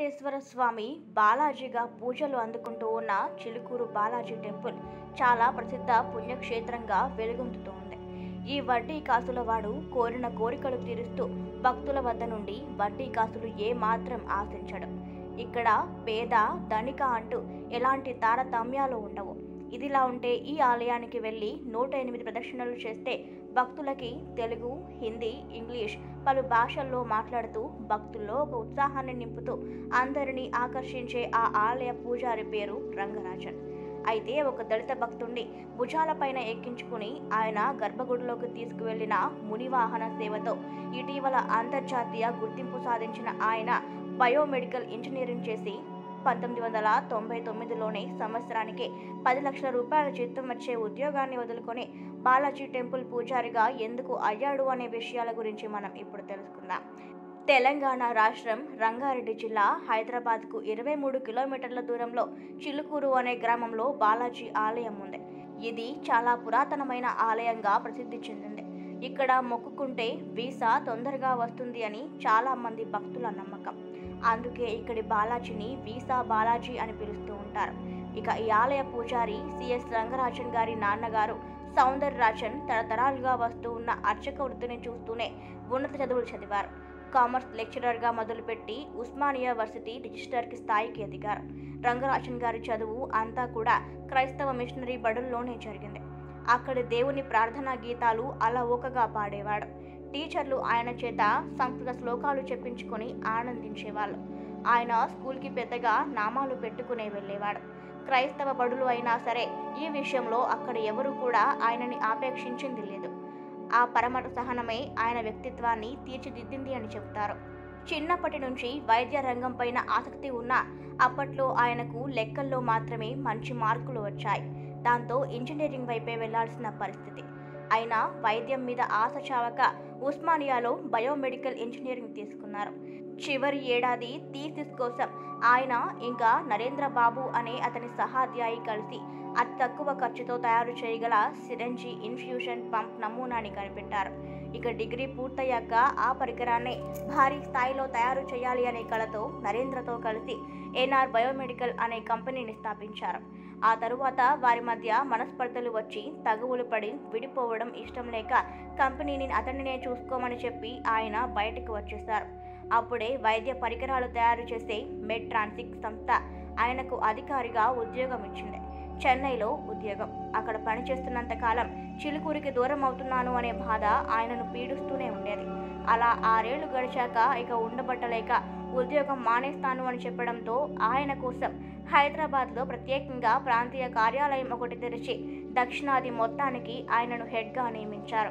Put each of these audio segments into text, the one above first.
వెంకటేశ్వర స్వామి బాలాజీగా పూజలు అందుకుంటూ ఉన్న చిలుకూరు బాలాజీ టెంపుల్ చాలా ప్రసిద్ధ పుణ్యక్షేత్రంగా వెలుగొందుతూ ఉంది ఈ వడ్డీ కాసుల వాడు కోరిన కోరికలు తీరుస్తూ భక్తుల వద్ద నుండి వడ్డీ కాసులు ఏ మాత్రం ఆశించడు ఇక్కడ పేద ధనిక అంటూ ఎలాంటి తారతమ్యాలు ఉండవు ఇదిలా ఉంటే ఈ ఆలయానికి వెళ్ళి నూట ఎనిమిది ప్రదక్షిణలు చేస్తే భక్తులకి తెలుగు హిందీ ఇంగ్లీష్ పలు భాషల్లో మాట్లాడుతూ భక్తుల్లో ఒక ఉత్సాహాన్ని నింపుతూ అందరినీ ఆకర్షించే ఆ ఆలయ పూజారి పేరు రంగరాజన్ అయితే ఒక దళిత భక్తుణ్ణి భుజాలపైన ఎక్కించుకుని ఆయన గర్భగుడిలోకి తీసుకువెళ్లిన మునివాహన సేవతో ఇటీవల అంతర్జాతీయ గుర్తింపు సాధించిన ఆయన బయోమెడికల్ ఇంజనీరింగ్ చేసి పంతొమ్మిది వందల తొంభై తొమ్మిదిలోనే సంవత్సరానికి పది లక్షల రూపాయల జీతం వచ్చే ఉద్యోగాన్ని వదులుకొని బాలాజీ టెంపుల్ పూజారిగా ఎందుకు అయ్యాడు అనే విషయాల గురించి మనం ఇప్పుడు తెలుసుకుందాం తెలంగాణ రాష్ట్రం రంగారెడ్డి జిల్లా హైదరాబాద్కు ఇరవై మూడు కిలోమీటర్ల దూరంలో చిలుకూరు అనే గ్రామంలో బాలాజీ ఆలయం ఉంది ఇది చాలా పురాతనమైన ఆలయంగా ప్రసిద్ధి చెందింది ఇక్కడ మొక్కుకుంటే వీసా తొందరగా వస్తుంది అని చాలా మంది భక్తుల నమ్మకం అందుకే ఇక్కడి బాలాజీని వీసా బాలాజీ అని పిలుస్తూ ఉంటారు ఇక ఈ ఆలయ పూజారి సిఎస్ రంగరాజన్ గారి నాన్నగారు సౌందర్ రాజన్ తరతరాలుగా వస్తూ ఉన్న అర్చక వృత్తిని చూస్తూనే ఉన్నత చదువులు చదివారు కామర్స్ లెక్చరర్గా మొదలుపెట్టి ఉస్మానియా వర్సిటీ రిజిస్టర్కి స్థాయికి ఎదిగారు రంగరాజన్ గారి చదువు అంతా కూడా క్రైస్తవ మిషనరీ బడుల్లోనే జరిగింది అక్కడి దేవుని ప్రార్థనా గీతాలు అలవోకగా పాడేవాడు టీచర్లు ఆయన చేత సంస్కృత శ్లోకాలు చెప్పించుకొని ఆనందించేవాళ్ళు ఆయన స్కూల్కి పెద్దగా నామాలు పెట్టుకునే వెళ్ళేవాడు క్రైస్తవ బడులు అయినా సరే ఈ విషయంలో అక్కడ ఎవరు కూడా ఆయనని ఆపేక్షించింది లేదు ఆ పరమట సహనమే ఆయన వ్యక్తిత్వాన్ని తీర్చిదిద్దింది అని చెబుతారు చిన్నప్పటి నుంచి వైద్య రంగం పైన ఆసక్తి ఉన్నా అప్పట్లో ఆయనకు లెక్కల్లో మాత్రమే మంచి మార్కులు వచ్చాయి దాంతో ఇంజనీరింగ్ వైపే వెళ్లాల్సిన పరిస్థితి అయినా వైద్యం మీద ఆశ చావక ఉస్మానియాలో బయోమెడికల్ ఇంజనీరింగ్ తీసుకున్నారు చివరి ఏడాది థీసిస్ కోసం ఆయన ఇంకా నరేంద్ర బాబు అనే అతని సహాధ్యాయి కలిసి అతి తక్కువ ఖర్చుతో తయారు చేయగల సిరంజి ఇన్ఫ్యూషన్ పంప్ నమూనాని కనిపెట్టారు ఇక డిగ్రీ పూర్తయ్యాక ఆ పరికరాన్ని భారీ స్థాయిలో తయారు చేయాలి అనే కళతో నరేంద్రతో కలిసి ఎన్ఆర్ బయోమెడికల్ అనే కంపెనీని స్థాపించారు ఆ తరువాత వారి మధ్య మనస్పర్ధలు వచ్చి తగువులు పడి విడిపోవడం ఇష్టం లేక కంపెనీని అతనినే చూసుకోమని చెప్పి ఆయన బయటకు వచ్చేశారు అప్పుడే వైద్య పరికరాలు తయారు చేసే మెడ్ట్రాన్సిక్ సంస్థ ఆయనకు అధికారిగా ఉద్యోగం ఇచ్చింది చెన్నైలో ఉద్యోగం అక్కడ పనిచేస్తున్నంత కాలం చిలుకూరికి దూరం అవుతున్నాను అనే బాధ ఆయనను పీడిస్తూనే ఉండేది అలా ఆరేళ్లు గడిచాక ఇక ఉండబట్టలేక ఉద్యోగం మానేస్తాను అని చెప్పడంతో ఆయన కోసం హైదరాబాద్లో ప్రత్యేకంగా ప్రాంతీయ కార్యాలయం ఒకటి తెరిచి దక్షిణాది మొత్తానికి ఆయనను హెడ్గా నియమించారు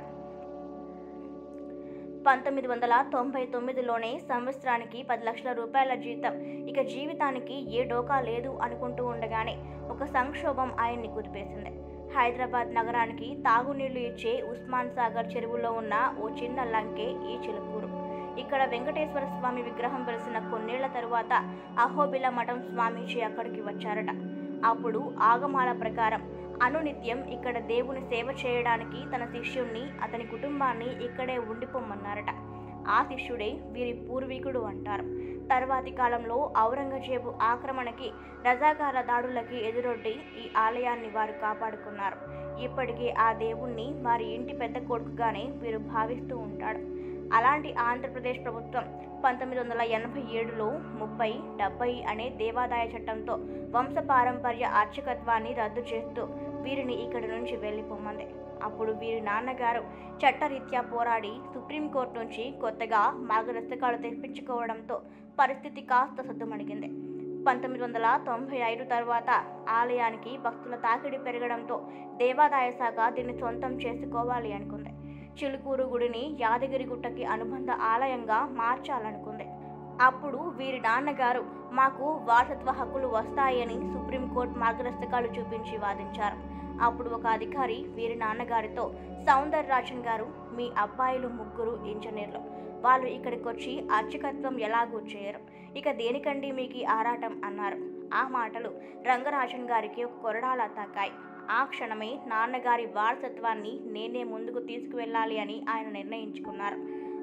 పంతొమ్మిది వందల తొంభై తొమ్మిదిలోనే సంవత్సరానికి పది లక్షల రూపాయల జీతం ఇక జీవితానికి ఏ డోకా లేదు అనుకుంటూ ఉండగానే ఒక సంక్షోభం ఆయన్ని కుదిపేసింది హైదరాబాద్ నగరానికి తాగునీళ్లు ఇచ్చే ఉస్మాన్ సాగర్ చెరువులో ఉన్న ఓ చిన్న లంకే ఈ చిలుకూరు ఇక్కడ వెంకటేశ్వర స్వామి విగ్రహం వెలిసిన కొన్నేళ్ల తరువాత అహోబిల మఠం స్వామీజీ అక్కడికి వచ్చారట అప్పుడు ఆగమాల ప్రకారం అనునిత్యం ఇక్కడ దేవుని సేవ చేయడానికి తన శిష్యుణ్ణి అతని కుటుంబాన్ని ఇక్కడే ఉండిపోమన్నారట ఆ శిష్యుడే వీరి పూర్వీకుడు అంటారు తర్వాతి కాలంలో ఔరంగజేబు ఆక్రమణకి రజాకార దాడులకి ఎదురొడ్డి ఈ ఆలయాన్ని వారు కాపాడుకున్నారు ఇప్పటికీ ఆ దేవుణ్ణి వారి ఇంటి పెద్ద కొడుకుగానే వీరు భావిస్తూ ఉంటాడు అలాంటి ఆంధ్రప్రదేశ్ ప్రభుత్వం పంతొమ్మిది వందల ఎనభై ఏడులో ముప్పై డెబ్బై అనే దేవాదాయ చట్టంతో వంశపారంపర్య అర్చకత్వాన్ని రద్దు చేస్తూ వీరిని ఇక్కడి నుంచి వెళ్ళిపోమంది అప్పుడు వీరి నాన్నగారు చట్టరీత్యా పోరాడి సుప్రీంకోర్టు నుంచి కొత్తగా మార్గదర్శకాలు తెప్పించుకోవడంతో పరిస్థితి కాస్త సద్దుమణిగింది పంతొమ్మిది వందల తొంభై ఐదు తర్వాత ఆలయానికి భక్తుల తాకిడి పెరగడంతో దేవాదాయ శాఖ దీన్ని సొంతం చేసుకోవాలి అనుకుంది చిలుకూరు గుడిని యాదగిరి గుట్టకి అనుబంధ ఆలయంగా మార్చాలనుకుంది అప్పుడు వీరి నాన్నగారు మాకు వారసత్వ హక్కులు వస్తాయని సుప్రీంకోర్టు మార్గదర్శకాలు చూపించి వాదించారు అప్పుడు ఒక అధికారి వీరి నాన్నగారితో సౌందర్ రాజన్ గారు మీ అబ్బాయిలు ముగ్గురు ఇంజనీర్లు వాళ్ళు ఇక్కడికి వచ్చి అర్చకత్వం ఎలాగూ చేయరు ఇక దేనికండి మీకు ఈ ఆరాటం అన్నారు ఆ మాటలు రంగరాజన్ గారికి ఒక కొరడాలా తాకాయి ఆ క్షణమే నాన్నగారి వారసత్వాన్ని నేనే ముందుకు తీసుకువెళ్ళాలి అని ఆయన నిర్ణయించుకున్నారు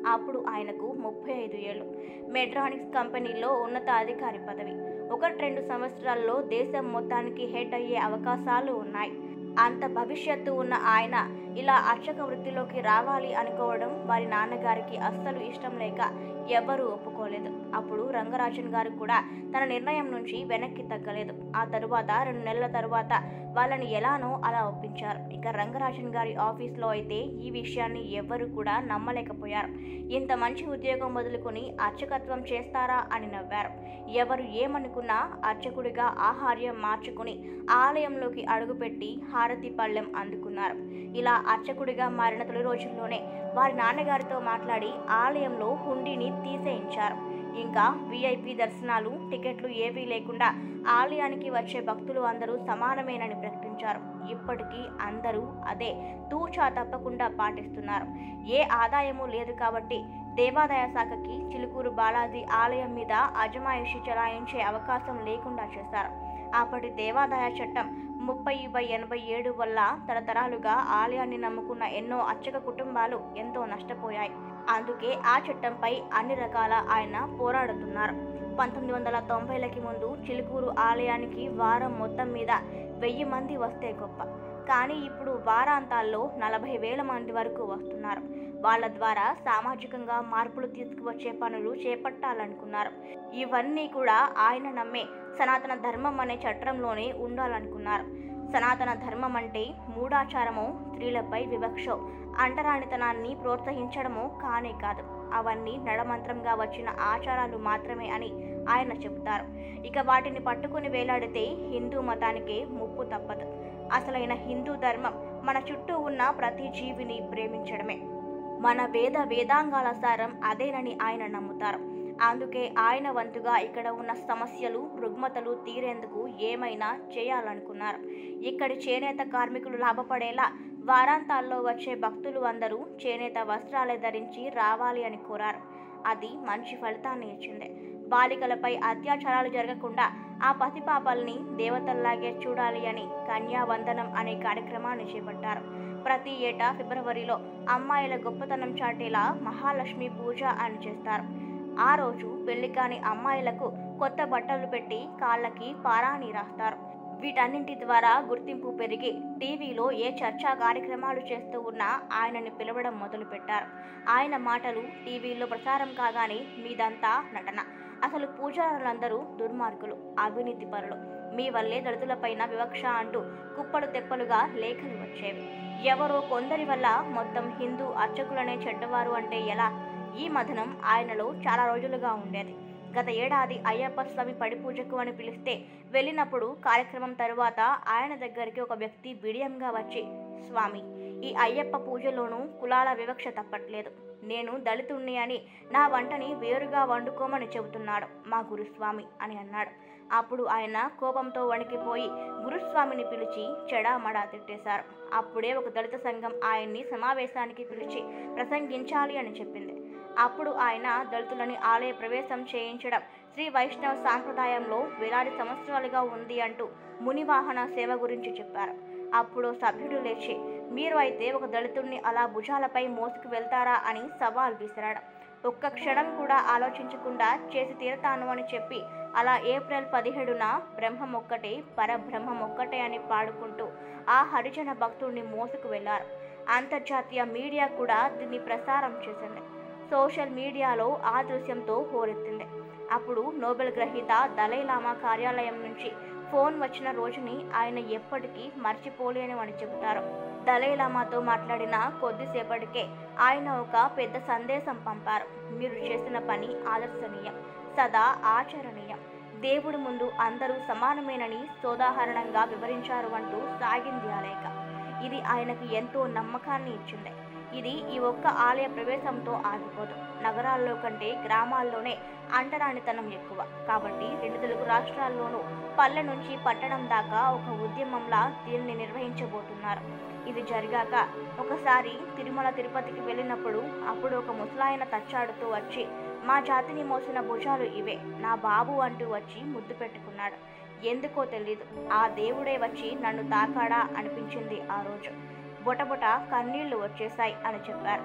అప్పుడు ఆయనకు ముప్పై ఐదు ఏళ్ళు మెడ్రానిక్స్ కంపెనీలో ఉన్నత అధికారి పదవి ఒకటి రెండు సంవత్సరాల్లో దేశం మొత్తానికి హెడ్ అయ్యే అవకాశాలు ఉన్నాయి అంత భవిష్యత్తు ఉన్న ఆయన ఇలా అర్చక వృత్తిలోకి రావాలి అనుకోవడం వారి నాన్నగారికి అస్సలు ఇష్టం లేక ఎవ్వరూ ఒప్పుకోలేదు అప్పుడు రంగరాజన్ గారు కూడా తన నిర్ణయం నుంచి వెనక్కి తగ్గలేదు ఆ తరువాత రెండు నెలల తరువాత వాళ్ళని ఎలానో అలా ఒప్పించారు ఇక రంగరాజన్ గారి ఆఫీస్లో అయితే ఈ విషయాన్ని ఎవ్వరూ కూడా నమ్మలేకపోయారు ఇంత మంచి ఉద్యోగం వదులుకొని అర్చకత్వం చేస్తారా అని నవ్వారు ఎవరు ఏమనుకున్నా అర్చకుడిగా ఆహార్యం మార్చుకుని ఆలయంలోకి అడుగుపెట్టి హారతి పళ్ళెం అందుకున్నారు ఇలా అర్చకుడిగా మారిన తొలి రోజుల్లోనే వారి నాన్నగారితో మాట్లాడి ఆలయంలో హుండీని తీసేయించారు ఇంకా విఐపి దర్శనాలు టికెట్లు ఏవీ లేకుండా ఆలయానికి వచ్చే భక్తులు అందరూ సమానమేనని ప్రకటించారు ఇప్పటికీ అందరూ అదే తూచా తప్పకుండా పాటిస్తున్నారు ఏ ఆదాయము లేదు కాబట్టి దేవాదాయ శాఖకి చిలుకూరు బాలాజీ ఆలయం మీద అజమాయిషి చలాయించే అవకాశం లేకుండా చేశారు అప్పటి దేవాదాయ చట్టం ముప్పై బై ఎనభై ఏడు వల్ల తరతరాలుగా ఆలయాన్ని నమ్ముకున్న ఎన్నో అర్చక కుటుంబాలు ఎంతో నష్టపోయాయి అందుకే ఆ చట్టంపై అన్ని రకాల ఆయన పోరాడుతున్నారు పంతొమ్మిది వందల తొంభైలకి ముందు చిలుకూరు ఆలయానికి వారం మొత్తం మీద వెయ్యి మంది వస్తే గొప్ప కానీ ఇప్పుడు వారాంతాల్లో నలభై వేల మంది వరకు వస్తున్నారు వాళ్ళ ద్వారా సామాజికంగా మార్పులు తీసుకువచ్చే పనులు చేపట్టాలనుకున్నారు ఇవన్నీ కూడా ఆయన నమ్మే సనాతన ధర్మం అనే చట్టంలోనే ఉండాలనుకున్నారు సనాతన ధర్మం అంటే మూఢాచారమో స్త్రీలపై వివక్షో అంటరానితనాన్ని ప్రోత్సహించడమో కానే కాదు అవన్నీ నడమంత్రంగా వచ్చిన ఆచారాలు మాత్రమే అని ఆయన చెబుతారు ఇక వాటిని పట్టుకుని వేలాడితే హిందూ మతానికే ముప్పు తప్పదు అసలైన హిందూ ధర్మం మన చుట్టూ ఉన్న ప్రతి జీవిని ప్రేమించడమే మన వేద వేదాంగాల సారం అదేనని ఆయన నమ్ముతారు అందుకే ఆయన వంతుగా ఇక్కడ ఉన్న సమస్యలు రుగ్మతలు తీరేందుకు ఏమైనా చేయాలనుకున్నారు ఇక్కడి చేనేత కార్మికులు లాభపడేలా వారాంతాల్లో వచ్చే భక్తులు అందరూ చేనేత వస్త్రాలే ధరించి రావాలి అని కోరారు అది మంచి ఫలితాన్ని ఇచ్చింది బాలికలపై అత్యాచారాలు జరగకుండా ఆ పసిపాపల్ని దేవతల్లాగే చూడాలి అని కన్యావందనం అనే కార్యక్రమాన్ని చేపట్టారు ప్రతి ఏటా ఫిబ్రవరిలో అమ్మాయిల గొప్పతనం చాటేలా మహాలక్ష్మి పూజ అని చేస్తారు ఆ రోజు పెళ్లి కాని అమ్మాయిలకు కొత్త బట్టలు పెట్టి కాళ్ళకి పారాణి రాస్తారు వీటన్నింటి ద్వారా గుర్తింపు పెరిగి టీవీలో ఏ చర్చా కార్యక్రమాలు చేస్తూ ఉన్నా ఆయనని పిలవడం మొదలుపెట్టారు ఆయన మాటలు టీవీలో ప్రసారం కాగానే మీదంతా నటన అసలు పూజారులందరూ దుర్మార్గులు అవినీతి పరులు మీ వల్లే దళితులపైన వివక్ష అంటూ కుప్పలు తెప్పలుగా లేఖలు వచ్చేవి ఎవరో కొందరి వల్ల మొత్తం హిందూ అర్చకులనే చెడ్డవారు అంటే ఎలా ఈ మథనం ఆయనలో చాలా రోజులుగా ఉండేది గత ఏడాది అయ్యప్ప స్వామి పడి పూజకు అని పిలిస్తే వెళ్ళినప్పుడు కార్యక్రమం తరువాత ఆయన దగ్గరికి ఒక వ్యక్తి బిడియంగా వచ్చి స్వామి ఈ అయ్యప్ప పూజలోనూ కులాల వివక్ష తప్పట్లేదు నేను దళితుణ్ణి అని నా వంటని వేరుగా వండుకోమని చెబుతున్నాడు మా గురుస్వామి అని అన్నాడు అప్పుడు ఆయన కోపంతో వణికిపోయి గురుస్వామిని పిలిచి చెడామడా తిట్టేశారు అప్పుడే ఒక దళిత సంఘం ఆయన్ని సమావేశానికి పిలిచి ప్రసంగించాలి అని చెప్పింది అప్పుడు ఆయన దళితులని ఆలయ ప్రవేశం చేయించడం శ్రీ వైష్ణవ సాంప్రదాయంలో వేలాది సంవత్సరాలుగా ఉంది అంటూ మునివాహన సేవ గురించి చెప్పారు అప్పుడు సభ్యుడు లేచి మీరు అయితే ఒక దళితుడిని అలా భుజాలపై మోసుకు వెళ్తారా అని సవాల్ విసిరాడు ఒక్క క్షణం కూడా ఆలోచించకుండా చేసి తీరతాను అని చెప్పి అలా ఏప్రిల్ పదిహేడున బ్రహ్మం ఒక్కటే పరబ్రహ్మం ఒక్కటే అని పాడుకుంటూ ఆ హరిజన భక్తుడిని మోసుకు వెళ్లారు అంతర్జాతీయ మీడియా కూడా దీన్ని ప్రసారం చేసింది సోషల్ మీడియాలో ఆ దృశ్యంతో హోరెత్తింది అప్పుడు నోబెల్ గ్రహీత దలైలామా కార్యాలయం నుంచి ఫోన్ వచ్చిన రోజుని ఆయన ఎప్పటికీ మర్చిపోలేనివని చెబుతారు దలైలామాతో మాట్లాడిన కొద్దిసేపటికే ఆయన ఒక పెద్ద సందేశం పంపారు మీరు చేసిన పని ఆదర్శనీయం సదా ఆచరణీయం దేవుడి ముందు అందరూ సమానమేనని సోదాహరణంగా వివరించారు అంటూ సాగింది ఆ లేఖ ఇది ఆయనకు ఎంతో నమ్మకాన్ని ఇచ్చింది ఇది ఈ ఒక్క ఆలయ ప్రవేశంతో ఆగిపోదు నగరాల్లో కంటే గ్రామాల్లోనే అంటరానితనం ఎక్కువ కాబట్టి రెండు తెలుగు రాష్ట్రాల్లోనూ పల్లె నుంచి పట్టణం దాకా ఒక ఉద్యమంలా దీన్ని నిర్వహించబోతున్నారు ఇది జరిగాక ఒకసారి తిరుమల తిరుపతికి వెళ్ళినప్పుడు అప్పుడు ఒక ముసలాయన తచ్చాడుతూ వచ్చి మా జాతిని మోసిన భుజాలు ఇవే నా బాబు అంటూ వచ్చి ముద్దు పెట్టుకున్నాడు ఎందుకో తెలీదు ఆ దేవుడే వచ్చి నన్ను తాకాడా అనిపించింది ఆ రోజు బొటబొట కన్నీళ్లు వచ్చేశాయి అని చెప్పారు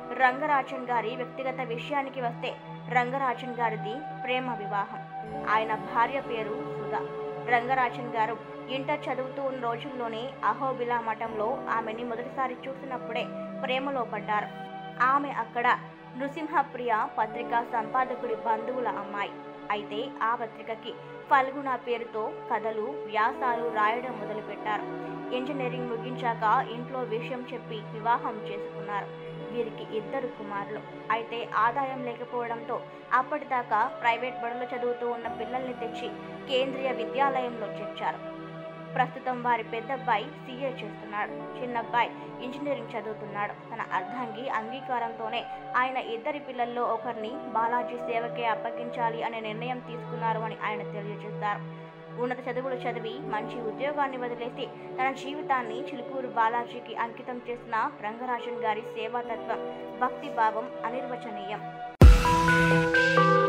రంగరాజన్ గారి వ్యక్తిగత విషయానికి వస్తే రంగరాజన్ గారిది ప్రేమ వివాహం ఆయన భార్య పేరు సుధా రంగరాజన్ గారు ఇంటర్ చదువుతూ ఉన్న రోజుల్లోనే అహోబిలా మఠంలో ఆమెని మొదటిసారి చూసినప్పుడే ప్రేమలో పడ్డారు ఆమె అక్కడ నృసింహప్రియ పత్రికా సంపాదకుడి బంధువుల అమ్మాయి అయితే ఆ పత్రికకి ఫల్గుణ పేరుతో కథలు వ్యాసాలు రాయడం మొదలుపెట్టారు ఇంజనీరింగ్ ముగించాక ఇంట్లో విషయం చెప్పి వివాహం చేసుకున్నారు వీరికి ఇద్దరు కుమారులు అయితే ఆదాయం లేకపోవడంతో అప్పటిదాకా ప్రైవేట్ బడుల్లో చదువుతూ ఉన్న పిల్లల్ని తెచ్చి కేంద్రీయ విద్యాలయంలో చేర్చారు ప్రస్తుతం వారి పెద్దబ్బాయి సీఏ చేస్తున్నాడు చిన్నబ్బాయి ఇంజనీరింగ్ చదువుతున్నాడు తన అర్ధాంగి అంగీకారంతోనే ఆయన ఇద్దరి పిల్లల్లో ఒకరిని బాలాజీ సేవకే అప్పగించాలి అనే నిర్ణయం తీసుకున్నారు అని ఆయన తెలియజేశారు ఉన్నత చదువులు చదివి మంచి ఉద్యోగాన్ని వదిలేసి తన జీవితాన్ని చిలుకూరు బాలాజీకి అంకితం చేసిన రంగరాజన్ గారి సేవాతత్వం భక్తిభావం అనిర్వచనీయం